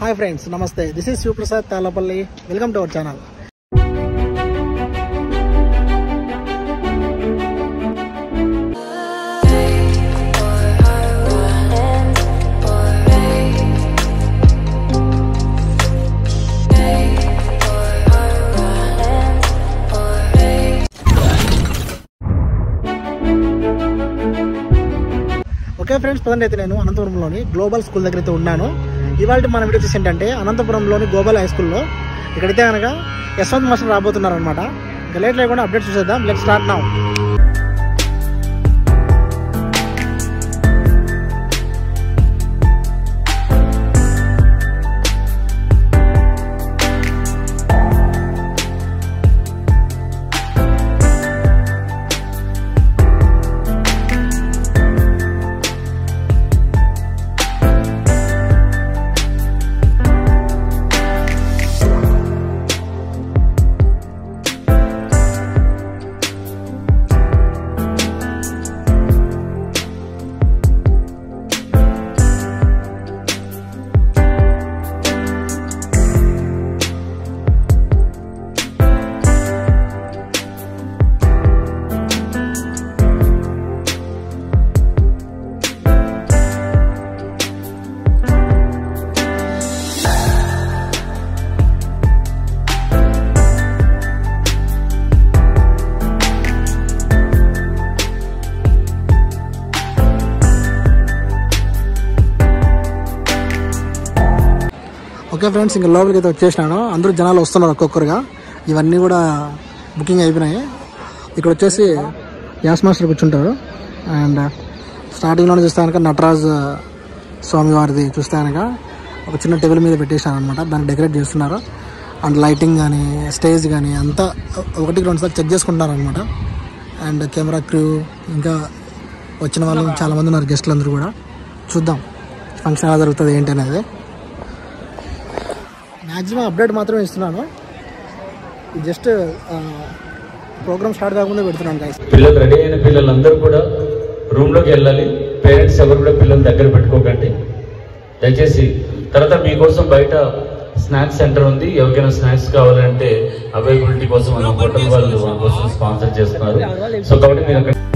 hi friends నమస్తే this is Shivaprasad Talapalli welcome to our channel okay friends పదండి అయితే నేను అనంతపురంలోని గ్లోబల్ స్కూల్ దగ్గర అయితే ఉన్నాను ఇవాళ మన వీడియో వచ్చేసి ఏంటంటే అనంతపురంలోని గ్లోబల్ హై స్కూల్లో ఇక్కడైతే కనుక యశ్వంత్ మాస్టర్ రాబోతున్నారు అనమాట ఇంకా లేట్ లేకుండా అప్డేట్ చూసేద్దాం let start now okay friends ఇంకా లోపలికి అయితే వచ్చేసినాను అందరూ జనాలు వస్తున్నారు ఒక్కొక్కరుగా ఇవన్నీ కూడా బుకింగ్ అయిపోయినాయి ఇక్కడ వచ్చేసి యాస్ మాస్టర్ కూర్చుంటారు అండ్ స్టార్టింగ్లోనే చూస్తే కనుక నటరాజ్ స్వామి వారిది చూస్తే కనుక ఒక చిన్న టేబుల్ మీద పెట్టేసాను అనమాట దాన్ని డెకరేట్ చేస్తున్నారు అండ్ లైటింగ్ కానీ స్టేజ్ కానీ అంతా ఒకటికి రెండు సార్లు చెక్ చేసుకుంటున్నారు అనమాట అండ్ కెమెరా క్రూ ఇంకా వచ్చిన వాళ్ళు చాలామంది ఉన్నారు గెస్టులు అందరూ కూడా చూద్దాం ఫంక్షన్ ఎలా జరుగుతుంది ఏంటి అనేది మ్యాక్సిమం అప్డేట్ మాత్రమే ఇస్తున్నాను ఇది జస్ట్ ప్రోగ్రామ్ స్టార్ట్ కాకుండా పెడుతున్నాను గైస్ పిల్లలు రెడీ అయిన పిల్లలందరూ కూడా రూమ్ లోకి వెళ్ళాలి పేరెంట్స్ ఎవరు కూడా పిల్లల్ని దగ్గర పెట్టుకోకండి దయచేసి తర్వాత మీకోసం బయట స్నాక్స్ సెంటర్ ఉంది ఎవరికైనా స్నాక్స్ కావాలంటే అవైలబిలిటీ కోసం మన హోటల్ వాళ్ళు మన కోసం స్పాన్సర్ చేస్తున్నారు సో కాబట్టి మీరు అక్కడ